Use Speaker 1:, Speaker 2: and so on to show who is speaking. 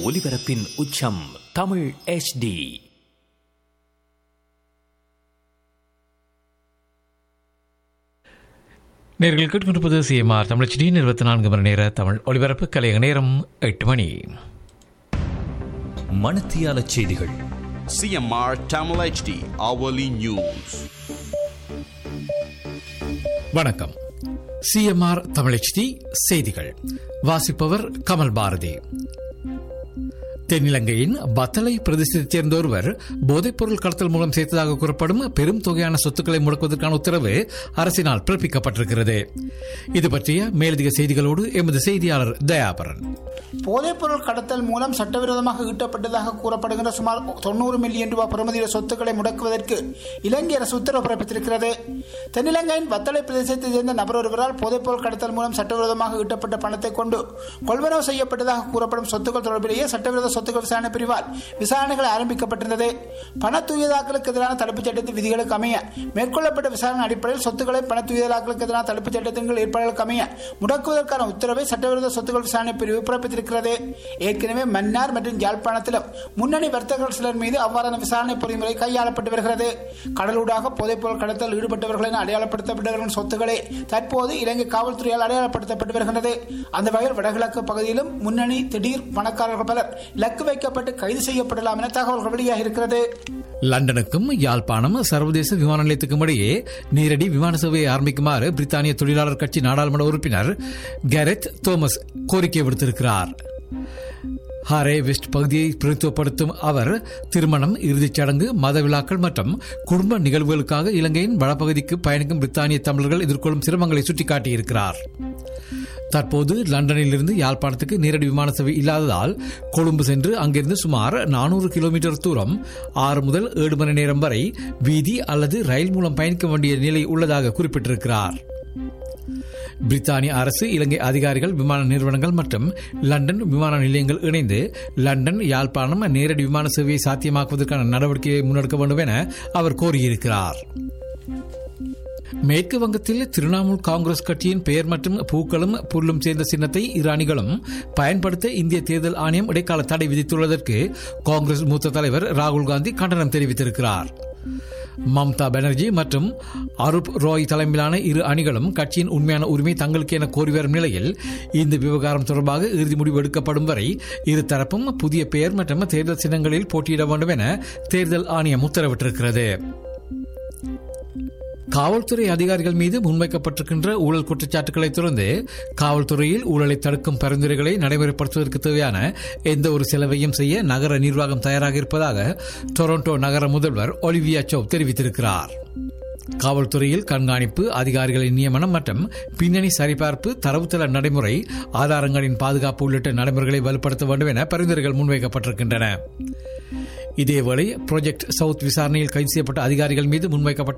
Speaker 1: ஒலிபரப்பின் உச்சம் தமிழ் HD
Speaker 2: நேர்கள் கேட்டுக்கொண்டிருப்பது சிஎம்ஆர் தமிழச்சி இருபத்தி நான்கு மணி நேர தமிழ் ஒலிபரப்பு கலைய நேரம் எட்டு மணி
Speaker 1: மணத்தியால செய்திகள்
Speaker 3: CMR Tamil HD hourly news.
Speaker 2: வணக்கம் சிஎம்ஆர் தமிழச்சி செய்திகள் வாசிப்பவர் கமல் பாரதி தென்னிலங்கையின் பத்தலை பிரதேசத்தைச் சேர்ந்த ஒருவர் போதைப்பொருள் கடத்தல் மூலம் சேர்த்ததாக கூறப்படும் பெரும் தொகையான சொத்துக்களை முடக்குவதற்கான உத்தரவு அரசினால் பிறப்பிக்கப்பட்டிருக்கிறது இது பற்றிய மேலதிக செய்திகளோடு எமது செய்தியாளர் தயாபரன்
Speaker 4: போதைப்பொருள் கடத்தல் மூலம் சட்டவிரோதமாக ஈட்டப்பட்டதாக கூறப்படுகின்ற சுமார் தொண்ணூறு மில்லியன் ரூபாய் பெறுமதியுள்ள சொத்துக்களை முடக்குவதற்கு இலங்கை அரசு உத்தரவு பிறப்பித்திருக்கிறது தென்னிலங்கையின் வத்தளை பிரதேசத்தைச் சேர்ந்த நபர் ஒருவரால் போதைப்பொருள் கடத்தல் மூலம் சட்டவிரோதமாக ஈட்டப்பட்ட பணத்தை கொண்டு கொள்வனவு செய்யப்பட்டதாக கூறப்படும் சொத்துக்கள் தொடர்பிலேயே சட்டவிரோத சொத்துக்கள் விசாரணை பிரிவால் விசாரணைகள் ஆரம்பிக்கப்பட்டிருந்தது பண தூயதாக்களுக்கு எதிரான தடுப்புச் சட்டத்தின் விதிகளுக்கு அமைய மேற்கொள்ளப்பட்ட விசாரணை அடிப்படையில் சொத்துக்களை பண தூயதாக்களுக்கு எதிரான தடுப்புச் சட்டத்தின் கீழ் ஏற்பாடுகளுக்கு அமைய முடக்குவதற்கான உத்தரவை சட்டவிரோத சொத்துக்கள் விசாரணை பிரிவு பிறப்பித்திருக்கிறது ஏற்கனவே மன்னார் மற்றும் யாழ்ப்பாணத்திலும் முன்னணி வர்த்தகர்கள் சிலர் மீது அவ்வாறான விசாரணை பொறிமுறை கையாளப்பட்டு வருகிறது கடலூடாக போதைப்பொருள் கடத்தல் ஈடுபட்டவர்கள் என அடையாளப்படுத்தப்பட்டவர்களின் சொத்துக்களே தற்போது இலங்கை காவல்துறையால் அடையாளப்படுத்தப்பட்டு வருகின்றது அந்த வகையில் வடகிழக்கு பகுதியிலும் முன்னணி திடீர் பணக்காரர்கள் பலர் இலக்கு வைக்கப்பட்டு கைது செய்யப்படலாம் என தகவல்கள் வெளியாக இருக்கிறது
Speaker 2: லண்டனுக்கும் யாழ்ப்பாணம் சர்வதேச விமான நிலையத்துக்கும் இடையே நேரடி விமான சேவையை ஆரம்பிக்குமாறு பிரித்தானிய தொழிலாளர் கட்சி நாடாளுமன்ற உறுப்பினர் கேரத் தோமஸ் கோரிக்கை விடுத்திருக்கிறார் ஹாரே வெஸ்ட் பகுதியை பிரதித்துவப்படுத்தும் அவர் திருமணம் இறுதிச் சடங்கு மத விழாக்கள் மற்றும் குடும்ப நிகழ்வுகளுக்காக இலங்கையின் வடபகுதிக்கு பயணிக்கும் பிரித்தானிய தமிழர்கள் எதிர்கொள்ளும் சிரமங்களை சுட்டிக்காட்டியிருக்கிறார் தற்போது லண்டனில் இருந்து யாழ்ப்பாணத்துக்கு நேரடி விமான சேவை இல்லாததால் கொழும்பு சென்று அங்கிருந்து சுமார் நானூறு கிலோமீட்டர் தூரம் ஆறு முதல் ஏழு மணி நேரம் வரை வீதி அல்லது ரயில் மூலம் பயணிக்க வேண்டிய நிலை உள்ளதாக குறிப்பிட்டிருக்கிறார் பிரித்தானிய அரசு இலங்கை அதிகாரிகள் விமான நிறுவனங்கள் மற்றும் லண்டன் விமான நிலையங்கள் இணைந்து லண்டன் யாழ்ப்பாணம் நேரடி விமான சேவையை சாத்தியமாக்குவதற்கான நடவடிக்கையை முன்னெடுக்க வேண்டும் என அவர் கோரியிருக்கிறார் மேற்கு வங்கத்தில் திரிணாமுல் காங்கிரஸ் கட்சியின் பெயர் மற்றும் பூக்களும் புல்லும் சேர்ந்த சின்னத்தை இரானிகளும் பயன்படுத்த இந்திய தேர்தல் ஆணையம் இடைக்கால தடை விதித்துள்ளதற்கு காங்கிரஸ் மூத்த தலைவர் ராகுல் காந்தி கண்டனம் தெரிவித்திருக்கிறார் மம்தா பானர்ஜி மற்றும் அருப் ராய் தலைமையிலான இரு அணிகளும் கட்சியின் உண்மையான உரிமை தங்களுக்கு என கோரி வரும் நிலையில் இந்த விவகாரம் தொடர்பாக இறுதி முடிவு எடுக்கப்படும் வரை இரு தரப்பும் புதிய பெயர் மற்றும் தேர்தல் சின்னங்களில் போட்டியிட வேண்டும் என தேர்தல் ஆணையம் உத்தரவிட்டிருக்கிறது காவல்துறை அதிகாரிகள் மீது முன்வைக்கப்பட்டிருக்கின்ற ஊழல் குற்றச்சாட்டுகளை தொடர்ந்து காவல்துறையில் ஊழலை தடுக்கும் பரிந்துரைகளை நடைமுறைப்படுத்துவதற்கு தேவையான எந்த ஒரு செலவையும் செய்ய நகர நிர்வாகம் தயாராக இருப்பதாக டொரண்டோ நகர முதல்வர் ஒலிவியா சௌ தெரிவித்திருக்கிறார் காவல்துறையில் கண்காணிப்பு அதிகாரிகளின் நியமனம் மற்றும் பின்னணி சரிபார்ப்பு தரவுத்தள நடைமுறை ஆதாரங்களின் பாதுகாப்பு உள்ளிட்ட நடைமுறைகளை வலுப்படுத்த வேண்டும் என பரிந்துரைகள் முன்வைக்கப்பட்டிருக்கின்றன இதேவேளை ப்ராஜெக்ட் சவுத் விசாரணையில் கைது செய்யப்பட்ட அதிகாரிகள் மீது முன்வைக்கப்பட்ட